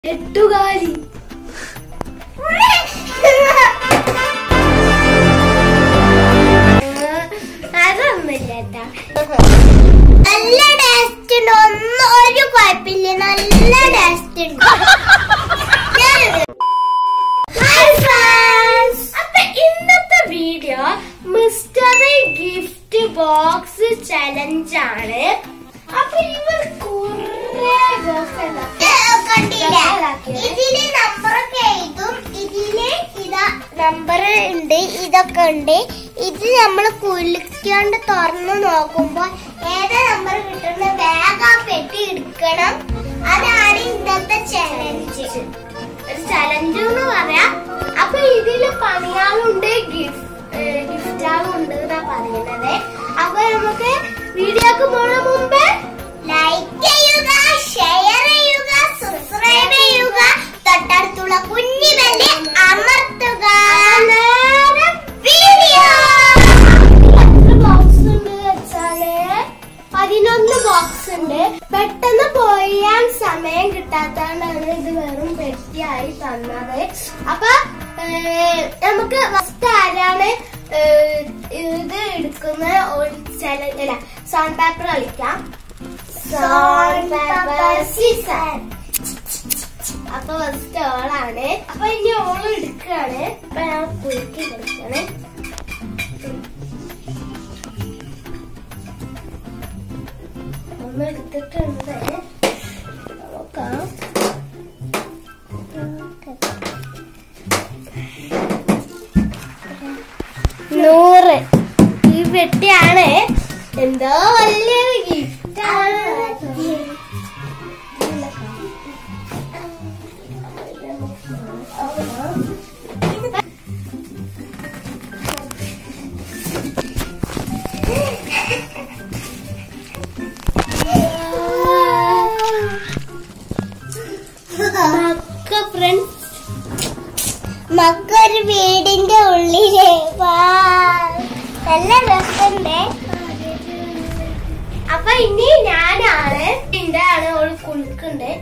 എട്ടുകാലി അതൊന്നുമില്ല നല്ല ടേസ്റ്റ് ഉണ്ട് ഒന്നും ഒരു കുഴപ്പമില്ല നല്ല ടേസ്റ്റ് ഉണ്ട് ഹായ് ഫ്രണ്ട്സ് അപ്പൊ ഇന്നത്തെ video mystery gift box challenge ആണ് അപ്പൊ ഇവർ കുറേ ബോക്സ് കണ്ടില്ലേ ഇതില് നമ്പറൊക്കെ എഴുതും ഇതില് ഇതാ നമ്പർ ഉണ്ട് ഇതൊക്കെ ഉണ്ട് ഇത് നമ്മൾ കുലുക്കാണ്ട് തുറന്നു നോക്കുമ്പോ ഏതാ നമ്പർ കിട്ടുന്ന വേഗം ആ പെട്ടി എടുക്കണം അതാണ് ഇന്നത്തെ ചലഞ്ച് ഒരു ചലഞ്ച് എന്ന് പറയാം അപ്പൊ ഇതില് പണിയാളുണ്ട് ഗിഫ്റ്റ് ഗിഫ്റ്റാളുണ്ട് എന്നാ പറയുന്നത് അപ്പൊ നമുക്ക് വീഡിയോക്ക് പോണ മുമ്പേ ലൈക്ക് ചെയ്യുക ഷെയർ ചെയ്യുക സബ്സ്ക്രൈബ് ചെയ്യുക തൊട്ടടുത്തുള്ള കുഞ്ഞി ബെല്ല് അമർത്തുക നേരെ വീഡിയോ എത്ര ബോക്സ് ഉണ്ട് വെച്ചാല് പതിനൊന്ന് ബോക്സ് ഉണ്ട് പെട്ടെന്ന് പോയാൻ സമയം കിട്ടാത്തതാണ് ഇത് വെറും പെട്ടിയായി തന്നത് അപ്പൊ ഏഹ്, നമുക്ക് ഫസ്റ്റ് ആരാണ് ഏഹ്, ഇത് എടുക്കുന്ന ഒരു ചല- അല്ല സോൺ പേപ്പർ കളിക്കാം സോൺ പേപ്പർ സീസൺ അപ്പൊ ഫസ്റ്റ് ഓളാണ് അപ്പൊ ഇനി ഓള് എടുക്കാണ് അപ്പൊ ഞാൻ കുലുക്കി കൊടുക്കണേ ഒന്ന് എടുത്തിട്ടുണ്ട് നോക്കാം നൂറ് ഈ പെട്ടിയാണ് എന്തോ വലിയൊരു ഗിഫ്റ്റ് ആണ് ഒക്കെ ഫ്രണ്ട്സ് മക്കൊരു വീടിന്റെ ഉള്ളില് വാ. നല്ല രസമുണ്ട് അപ്പൊ ഇനി ഞാനാണ് എന്റെ ആണ് ഓള് കുളുക്കുണ്ട്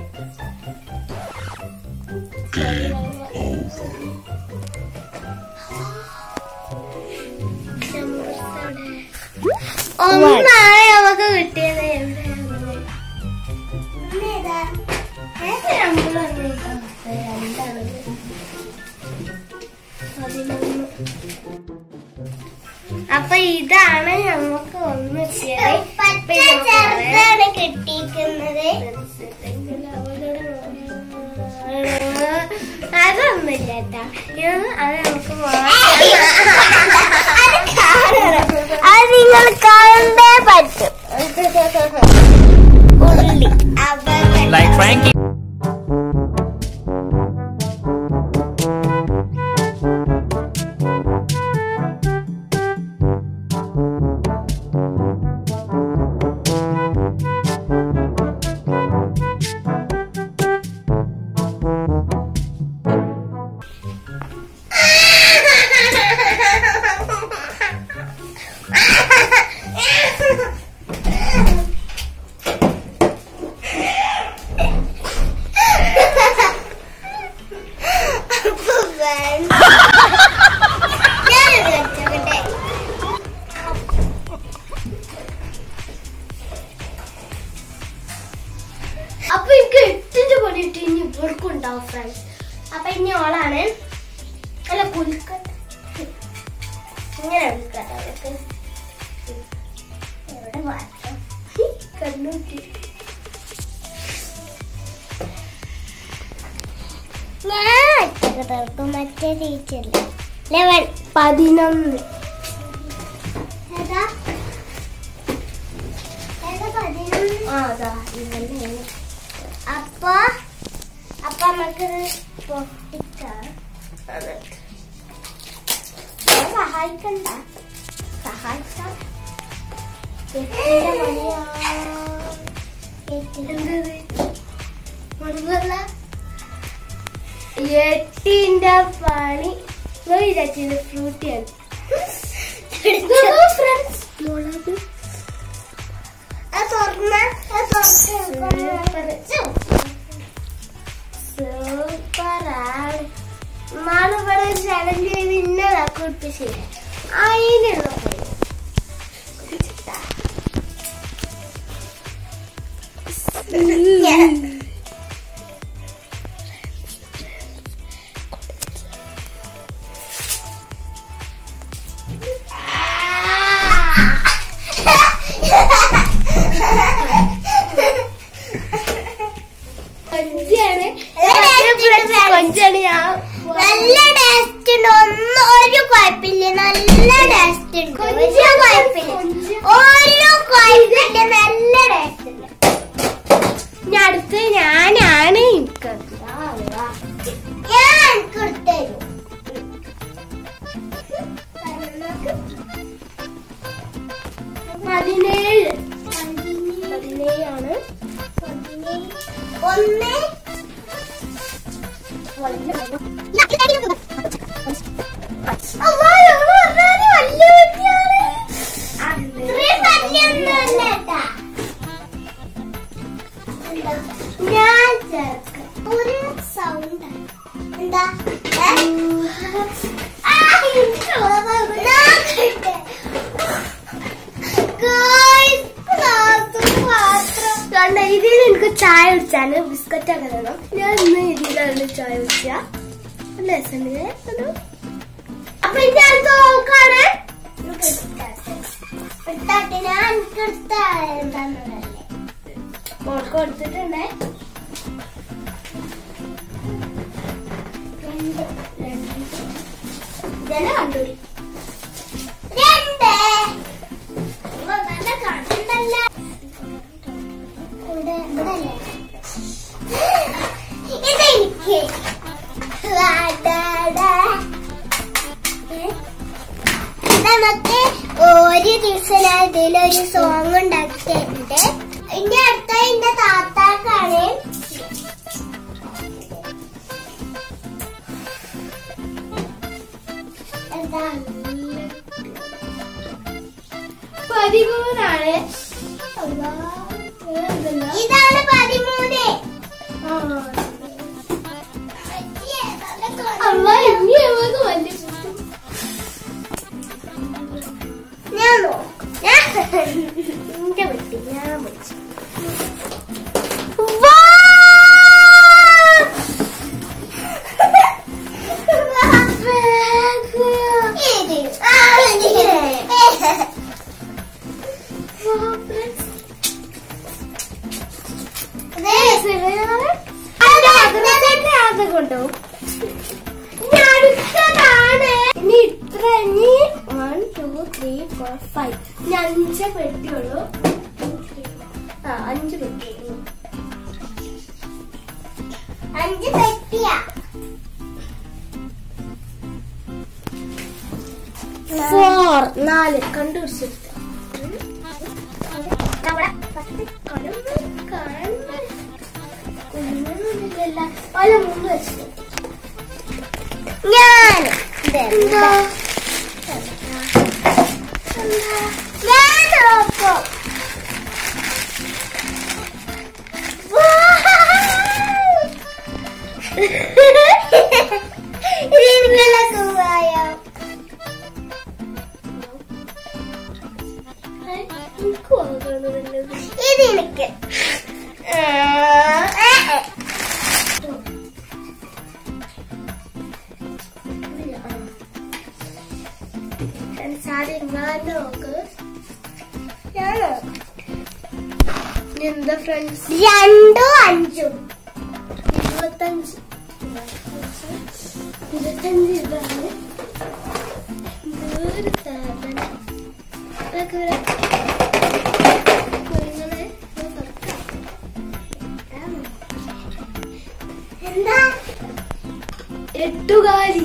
ഒന്നാണ് നമുക്ക് കിട്ടിയത് എവിടെയാണ് ഇന്നേതാ? ഏത് രണ്ടിലാണ് രണ്ടാണ് പതിനൊന്ന് അപ്പൊ ഇതാണ് നമുക്ക് ഒന്ന് കിട്ടിയത് പച്ച ചെറുതാണ് കിട്ടിയിരിക്കുന്നത് അതൊന്നുമില്ല കേട്ടാ ഇത് അത് നമുക്ക് അത് കാണണം. അത് നിങ്ങൾ കാണണ്ടേ പറ്റും ഉള്ളി അപകടം like Frankie. അപ്പൊ എനിക്ക് എട്ടിന്റെ പണിയിട്ട് ഇനി ഇവർക്കും ഉണ്ടാവും ഫ്രണ്ട്സ് അപ്പൊ ഇനി ഓളാണ് അല്ല കുലുക്കട്ടെ ഇങ്ങനെ എടുക്കട്ടെ അവർക്ക് എവിടെ മാറ്റം കണ്ണൂട്ടി ഞാൻ ഒറ്റക്ക് തീർക്കും മറ്റേ ടീച്ചറില്ല ലെവൻ പതിനൊന്ന് ഏതാ ഏതാ പതിനൊന്ന് ആ അതാ ഇതന്നെ അപ്പൊ അപ്പൊ നമുക്ക് പൊട്ടിക്കാം അതെ ഞാൻ സഹായിക്കണ്ട സഹായിക്കാം എട്ടിന്റെ പണിയാ എട്ടിന്റെ എന്തത് മുറുകല്ല എട്ടിന്റെ പണി വിചാരിച്ചത് ഫ്രൂട്ടിയാണ് ഫ്രണ്ട്സ് മുളക് അത് തുറന്ന അത് തുറന്ന് സൂപ്പർ. നാളിവിടെ ചലഞ്ച് ചെയ്ത് ഇന്നതാ കുറിച്ച് അതിനുള്ള കൊഞ്ചാണ് കൊഞ്ചാണ് ഞാൻ നല്ല ടേസ്റ്റ് ഉണ്ട് ഒന്നും ഒരു കുഴപ്പമില്ല നല്ല ടേസ്റ്റ് ഉണ്ട് ഒരു കുഴപ്പമില്ല ഒരു കുഴപ്പമില്ല നല്ല ടേസ്റ്റ് ഉണ്ട് ഞാൻ അടുത്ത് ഞാനാണ് എനിക്ക് ഞാൻ എനിക്ക് എടുത്തരും പതിനേഴ് പതിനേഴാണ് ഒന്ന് അമ്മ, ഞങ്ങള് പറഞ്ഞാല് വലിയ കുട്ടിയാണ്. ഇത്രയും വലിയൊന്നുമല്ല കേട്ടാ. എന്താ? ഞാൻ ചേർക്കാം ഒരു സൗണ്ട് എന്താ ഏ? ആ, എനിക്കുള്ളത് നോക്കട്ടെ. Guys, class മാത്രം. കണ്ട ഇതിൽ എനിക്ക് ചായ കുടിച്ചാല് ബിസ്ക്കറ്റ് ഒക്കെ തരണം ഞാൻ ഇന്ന് ഇതിലാണ് ചായ കുടിച്ച രസമുണ്ട് അപ്പൊ ഇനി അടുത്ത നോക്കാണ് എനിക്ക് ഇഷ്ടാട്ടെ. ഇഷ്ടാട്ടെ, ഞാൻ എനിക്ക് ഇഷ്ട എന്താന്നുള്ളതല്ലേ. മോൾക്ക് കൊടുത്തിട്ടുണ്ടേ രണ്ട്. ഇതന്നെ കണ്ടുപിടി രണ്ട്. ഇപ്പൊ നല്ല കണ്ണുണ്ടല്ലോ. ഇവിടെ, ഇവിടെയല്ലേ? ഇതെനിക്ക്. വാടാടാ. ഏ? നമുക്ക് ഒരു ദിവസം ഞാൻ ഇതിലൊരു സോങ് ഉണ്ടാക്കിയിട്ടുണ്ട് എന്റെ അടുത്ത എന്റെ താത്താക്കാണ് എന്താ പതിമൂന്നാണ് അല്ലാ, വേറെന്തല്ലോ? ഇതാണ് പതിമൂന്ന് ആ. അമ്മ ഇനി നമുക്ക് വലിയ ചുറ്റും ഞാൻ നോക്കാം ഞാൻ എന്റെ വെട്ടി ഞാൻ വിളിച്ചു ഇത് ആ, ഇത്. കൊണ്ടുപോകും ഇനി അടുത്തതാണ് ഇനി ഇത്ര ഇനി one two three four five ഇനി അഞ്ച് പെട്ടിയുള്ളൂ ആ അഞ്ച് പെട്ടിയുള്ളൂ അഞ്ച് പെട്ടിയാ ഫോർ നാല് കണ്ടുപിടിച്ചെടുത്ത പല മൂന്ന് വെച്ചിട്ട് ഞാൻ എന്താ ഞാൻ നോക്കും ഇതിനുള്ള സുഖായോ എനിക്ക് വാങ്ങുന്നത് ഇത് എനിക്ക് സാരി ഇങ്ങാണ്ട് നോക്ക് ഞാൻ നോക്കാം. ഇനി എന്താ ഫ്രണ്ട്സ് രണ്ടും അഞ്ചും ഇരുപത്തഞ്ച് ഇരുപത്തഞ്ച് ഇതാണ് ഒരു സാധനം ഇതൊക്കെ ഇവിടെ കുരുങ്ങളെ ഇത് തുറക്കാം. ഇതാണ്. എന്താ എട്ടുകാലി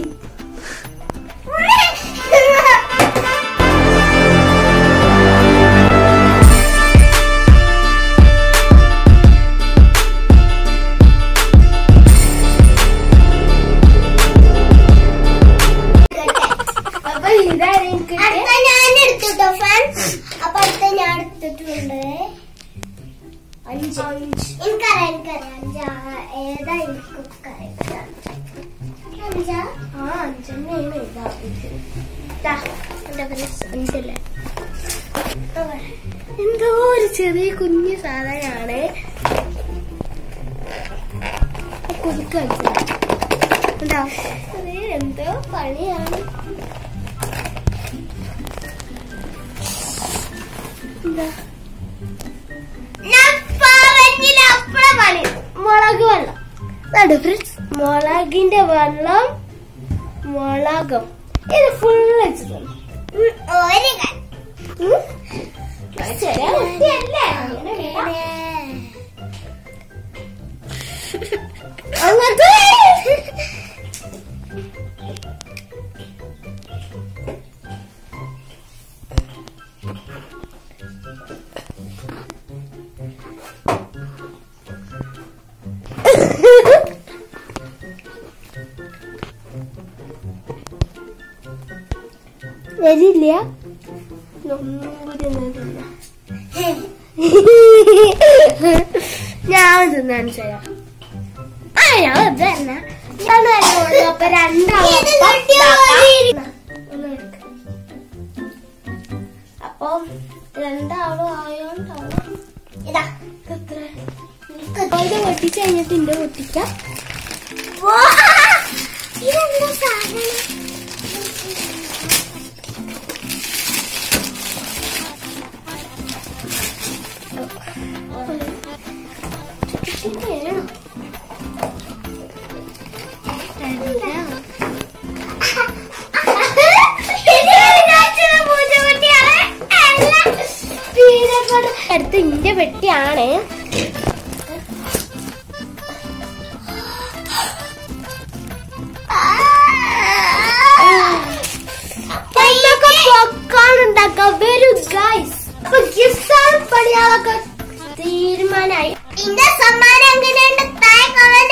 അപ്പൊ ഇതാണ് എനിക്ക് അടുത്ത ഞാൻ എടുത്തിട്ടോ ഫ്രണ്ട്സ് അപ്പൊ അടുത്ത ഞാൻ എടുത്തിട്ടുണ്ട് അഞ്ച് അഞ്ച് എനിക്കറിയാം എനിക്കറിയാം അഞ്ചാ ഏതാ എനിക്കൊക്കെ അറിയാം അഞ്ചാ ദാ, എന്താ പറയാ, അഞ്ചല്ലേ അതെ. എന്തോ ഒരു ചെറിയ കുഞ്ഞു സാധനമാണ് കുതുക്ക് എന്താ എന്തോ പണിയാണ് എന്താ ഞാൻ പറഞ്ഞില്ല അപ്പഴേ പണി മുളക് വെള്ളം അതാണ് ഫ്രിഡ്സ് മുളകിന്റെ വെള്ളം മുളകും ഇത് ഫുൾ വെച്ചതാണ് ഉം, ഒരു ക- ഉം. ചെറിയ കുട്ടിയല്ലേ അങ്ങനെ വേണം. അങ്ങനത്തെ വരില്ല ഒന്നും കൂടി ഒന്ന് തിന്നാം. ഞാൻ തിന്നാൻ ചെയ്യാം ആ ഞാൻ ഇത് തന്നെ ഞാൻ തരുള്ളൂ അപ്പൊ രണ്ടാളും ഇത് ഒപ്പം കിട്ടിയോ? ഇതാക്കാം. ഒന്ന് എടുക്ക്. അപ്പൊ രണ്ടാളും ആയോണ്ടാണ് ഇതാ എത്ര ഇത് പൊട്ടിച്ച് കഴിഞ്ഞിട്ട് ഇന്റെ പൊട്ടിക്കാം വാ! ഇതെന്താ സാധനം അടുത്ത് ഇന്റെ പെട്ടിയാണ് എന്തൊക്കെ പൊക്കാണുണ്ടാക്കാം വരൂ ഗൈസ് അപ്പൊ ഗിഫ്റ്റ് പണിയാളൊക്കെ തീരുമാനായി ഇന്റെ സമ്മാനം എങ്ങനെയുണ്ട് താഴെ comment